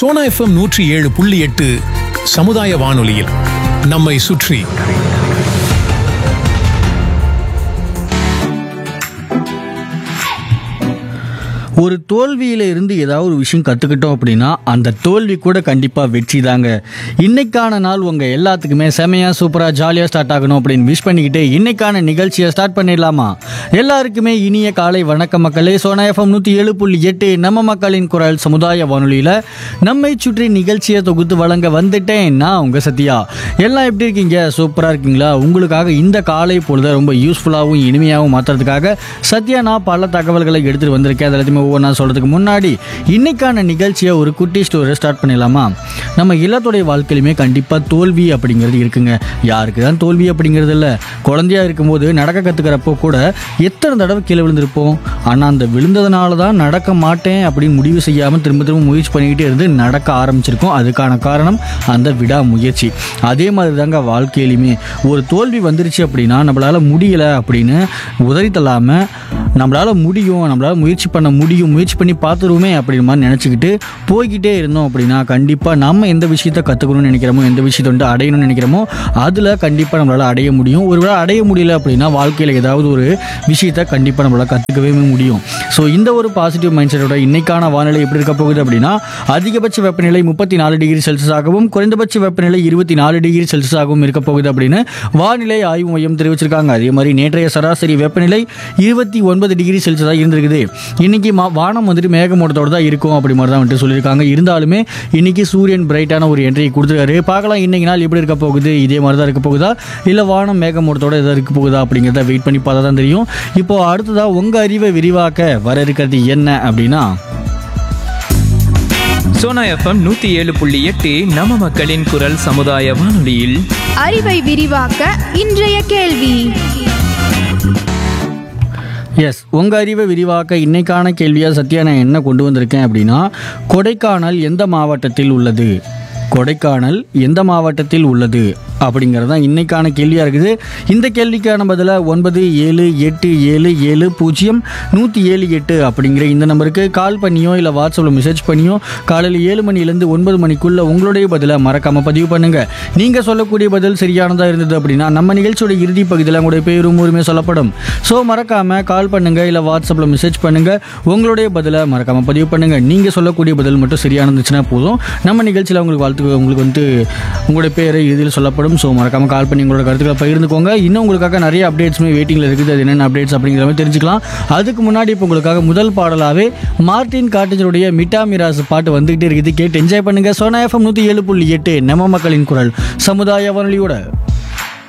Sona FM நூற்றி ஏழு புள்ளி எட்டு சமுதாய வானொலியில் நம்மை சுற்றி ஒரு தோல்வியில இருந்து ஏதாவது ஒரு விஷயம் கற்றுக்கிட்டோம் அப்படின்னா அந்த தோல்வி கூட கண்டிப்பாக வெற்றி தாங்க இன்னைக்கான நாள் உங்கள் எல்லாத்துக்குமே செமையாக சூப்பராக ஜாலியாக ஸ்டார்ட் ஆகணும் அப்படின்னு விஷ் பண்ணிக்கிட்டு இன்னைக்கான நிகழ்ச்சியை ஸ்டார்ட் பண்ணிடலாமா எல்லாருக்குமே இனிய காலை வணக்கம் மக்களே சோனா எஃப்எம் நூற்றி ஏழு புள்ளி எட்டு நம்ம மக்களின் குரல் சமுதாய வானொலியில் நம்மை சுற்றி நிகழ்ச்சியை தொகுத்து வழங்க வந்துட்டேன் நான் உங்கள் சத்யா எல்லாம் எப்படி இருக்கீங்க சூப்பராக இருக்கீங்களா உங்களுக்காக இந்த காலை பொழுதை ரொம்ப யூஸ்ஃபுல்லாகவும் இனிமையாகவும் மாற்றுறதுக்காக சத்யா நான் பல தகவல்களை எடுத்துகிட்டு வந்திருக்கேன் அது எல்லாத்தையுமே ஒவ்வொன்றா சொல்கிறதுக்கு முன்னாடி இன்னைக்கான நிகழ்ச்சியை ஒரு குட்டி ஸ்டோரி ஸ்டார்ட் பண்ணிடலாமா நம்ம எல்லாத்துடைய வாழ்க்கையிலுமே கண்டிப்பாக தோல்வி அப்படிங்கிறது இருக்குங்க யாருக்கு தான் தோல்வி அப்படிங்கிறது இல்லை குழந்தையா இருக்கும்போது நடக்க கற்றுக்கிறப்போ கூட எத்தனை தடவை கீழே விழுந்திருப்போம் ஆனால் அந்த விழுந்ததுனால தான் நடக்க மாட்டேன் அப்படின்னு முடிவு செய்யாமல் திரும்ப திரும்ப முயற்சி பண்ணிக்கிட்டே இருந்து நடக்க ஆரம்பிச்சிருக்கோம் அதுக்கான காரணம் அந்த விடாமுயற்சி அதே மாதிரி தாங்க வாழ்க்கையிலுமே ஒரு தோல்வி வந்துருச்சு அப்படின்னா நம்மளால் முடியலை அப்படின்னு உதறி தள்ளாமல் நம்மளால் முடியும் நம்மளால் முயற்சி பண்ண முடியும் முயற்சி பண்ணி பார்த்துருவோமே அப்படின்ற மாதிரி நினச்சிக்கிட்டு போய்கிட்டே இருந்தோம் அப்படின்னா கண்டிப்பாக நம்ம எந்த விஷயத்தை கற்றுக்கணும்னு நினைக்கிறோமோ எந்த விஷயத்தை வந்து அடையணும்னு நினைக்கிறோமோ அதில் கண்டிப்பாக நம்மளால் அடைய முடியும் ஒருவேளை அடைய முடியல அப்படின்னா வாழ்க்கையில் ஏதாவது ஒரு விஷயத்தை கண்டிப்பாக நம்மளால் கற்றுக்கவே முடியும் ஸோ இந்த ஒரு பாசிட்டிவ் மைண்ட் செட்டோட இன்னைக்கான வானிலை எப்படி இருக்க போகுது அப்படின்னா அதிகபட்ச வெப்பநிலை முப்பத்தி நாலு டிகிரி செல்சியஸாகவும் குறைந்தபட்ச வெப்பநிலை இருபத்தி நாலு டிகிரி செல்சியஸாகவும் இருக்க போகுது அப்படின்னு வானிலை ஆய்வு மையம் தெரிவிச்சிருக்காங்க அதே மாதிரி நேற்றைய சராசரி வெப்பநிலை இருபத்தி ஒன்பது டிகிரி செல்சியஸாக இருந்திருக்குது இன்னைக்கு மா வானம் வந்துட்டு மேகமூட்டத்தோட தான் இருக்கும் அப்படி மாதிரி தான் வந்துட்டு சொல்லியிருக்காங்க இருந்தாலுமே இன்னைக்கு சூரியன் பிரைட்டான ஒரு என்ட்ரி கொடுத்துருக்காரு பார்க்கலாம் இன்னைக்கு நாள் எப்படி இருக்க போகுது இதே மாதிரி தான் இருக்க போகுதா இல்லை வானம் மேகமூட்டத்தோட எதாவது இருக்க போகுதா அப்படிங்கிறத வெயிட் பண்ணி பார்த்தா தான் தெரியும் இப்போ அடுத்ததா உங்க அறிவை விரிவாக்க வர இருக்கிறது என்ன அப்படின்னா சோனா எஃப்எம் நூத்தி ஏழு புள்ளி எட்டு நம்ம மக்களின் குரல் சமுதாய வானொலியில் அறிவை விரிவாக்க இன்றைய கேள்வி எஸ் உங்கள் அறிவை விரிவாக்க இன்னைக்கான கேள்வியாக சத்யா நான் என்ன கொண்டு வந்திருக்கேன் அப்படின்னா கொடைக்கானல் எந்த மாவட்டத்தில் உள்ளது கொடைக்கானல் எந்த மாவட்டத்தில் உள்ளது அப்படிங்கிறது தான் இன்னைக்கான கேள்வியாக இருக்குது இந்த கேள்விக்கான பதிலை ஒன்பது ஏழு எட்டு ஏழு ஏழு பூஜ்ஜியம் நூற்றி ஏழு எட்டு அப்படிங்கிற இந்த நம்பருக்கு கால் பண்ணியோ இல்லை வாட்ஸ்அப்பில் மெசேஜ் பண்ணியோ காலையில் ஏழு மணிலேருந்து ஒன்பது மணிக்குள்ளே உங்களுடைய பதிலை மறக்காமல் பதிவு பண்ணுங்கள் நீங்கள் சொல்லக்கூடிய பதில் சரியானதாக இருந்தது அப்படின்னா நம்ம நிகழ்ச்சியோட இறுதி பகுதியில் உங்களுடைய பேரும் ஊருமே சொல்லப்படும் ஸோ மறக்காமல் கால் பண்ணுங்கள் இல்லை வாட்ஸ்அப்பில் மெசேஜ் பண்ணுங்கள் உங்களுடைய பதிலை மறக்காமல் பதிவு பண்ணுங்கள் நீங்கள் சொல்லக்கூடிய பதில் மட்டும் சரியானதுச்சுன்னா போதும் நம்ம நிகழ்ச்சியில் உங்களுக்கு வாழ்த்து உங்களுக்கு வந்து உங்களுடைய பேர் இறுதியில் சொல்லப்படும் ஸோ மறக்காமல் கால் பண்ணி உங்களோட கருத்துக்களை பகிர்ந்துக்கோங்க இன்னும் உங்களுக்காக நிறைய அப்டேட்ஸுமே வெயிட்டிங்கில் இருக்குது அது என்னென்ன அப்டேட்ஸ் அப்படிங்கிற மாதிரி தெரிஞ்சுக்கலாம் அதுக்கு முன்னாடி இப்போ உங்களுக்காக முதல் பாடலாகவே மார்டின் காட்டேஜருடைய மிட்டா மிராஸ் பாட்டு வந்துகிட்டே இருக்குது கேட்டு என்ஜாய் பண்ணுங்கள் சோனா எஃப்எம் நூற்றி ஏழு புள்ளி எட்டு நம்ம மக்களின் குரல் சமுதாய வானொலியோட